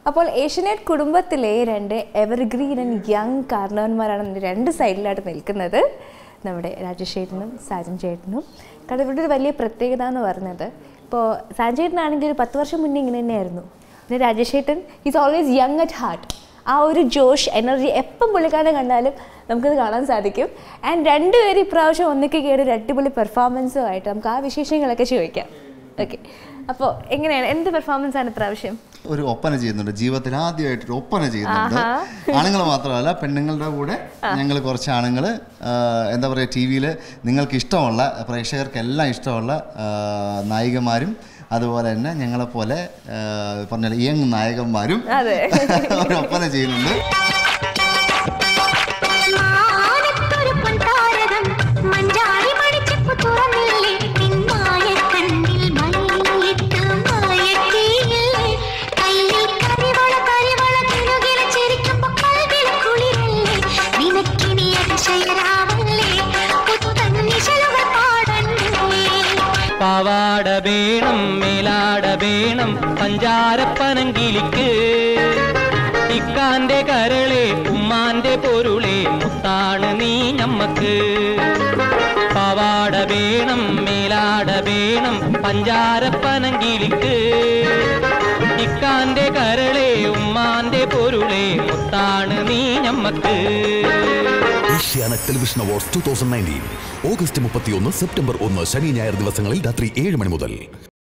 അപ്പോൾ ഏഷ്യനെറ്റ് കുടുംബത്തിലെ രണ്ട് എവർഗ്രീൻ ആൻഡ് യങ് കാരണവന്മാരാണ് ഇന്ന് രണ്ട് സൈഡിലായിട്ട് നിൽക്കുന്നത് നമ്മുടെ രാജേഷ് ചേട്ടനും സാജൻ ചേട്ടനും കാരണം ഇവിടെ ഒരു വലിയ പ്രത്യേകത എന്ന് പറഞ്ഞത് ഇപ്പോൾ സാജൻ ചേട്ടനാണെങ്കിൽ ഒരു പത്ത് വർഷം മുന്നേ ഇങ്ങനെ തന്നെയായിരുന്നു പിന്നെ രാജേഷ് ചേട്ടൻ is always young at heart ആ ഒരു ജോഷ് എനർജി എപ്പം പുള്ളിക്കാരനെ കണ്ടാലും നമുക്കത് കാണാൻ സാധിക്കും ആൻഡ് രണ്ടുപേരും ഇപ്രാവശ്യം ഒന്നിക്ക് കയറി ഒരു അടിപൊളി പെർഫോമൻസും ആയിട്ട് നമുക്ക് ആ വിശേഷങ്ങളൊക്കെ ചോദിക്കാം ഓക്കെ അപ്പോൾ എങ്ങനെയാണ് എന്ത് പെർഫോമൻസ് ആണ് ഇപ്രാവശ്യം ഒരു ഒപ്പന ചെയ്യുന്നുണ്ട് ജീവിതത്തിൽ ആദ്യമായിട്ട് ഒരു ഒപ്പന ചെയ്യുന്നുണ്ട് ആണുങ്ങൾ മാത്രമല്ല പെണ്ണുങ്ങളുടെ കൂടെ ഞങ്ങൾ കുറച്ച് ആണുങ്ങൾ എന്താ പറയുക ടി വിയിൽ നിങ്ങൾക്ക് ഇഷ്ടമുള്ള പ്രേക്ഷകർക്കെല്ലാം ഇഷ്ടമുള്ള ആ, നായികമാരും അതുപോലെ തന്നെ ഞങ്ങളെപ്പോലെ പറഞ്ഞ യങ് നായകന്മാരും അതെ. ഒരു ഒപ്പന ചെയ്യുന്നുണ്ട് മാനത്തൊരു പൊൻതാരകം മഞ്ചാടി മണിച്ചപ്പ് തുറന്നില്ലേ നിന്നായ കണ്ണിൽ മല്ലിട്ട് മയക്കിയില്ലേ കയ്യിൽ കരിവള കരിവള തിരുകില ചിരിക്കുമ്പോ കൽവിൽ കുളിരല്ലേ നിനക്കിനി അതിശയരാവല്ലേ പുത്തൻ നിശലുകൾ പാടണ്ടേ പാവാട വേണം മേലാട വേണം പഞ്ചാരപ്പനങ്കിലിക്ക് ഇക്കാന്റെ കരളെ ഉമ്മാന്റെ പൊരുളെ മുത്താണ് നീ ഞമ്മക്ക് പാവാട വേണം മേലാട വേണം പഞ്ചാരപ്പനങ്കിലിക്ക് ഇക്കാന്റെ കരളെ ഉമ്മാന്റെ പൊരുളെ മുത്താണ് നീ ഞമ്മക്ക് Asianet television awards two thousand nineteen August മുപ്പത്തിയൊന്ന് സെപ്റ്റംബർ ഒന്ന് ശനി ഞായർ ദിവസങ്ങളിൽ രാത്രി ഏഴ് മണി മുതൽ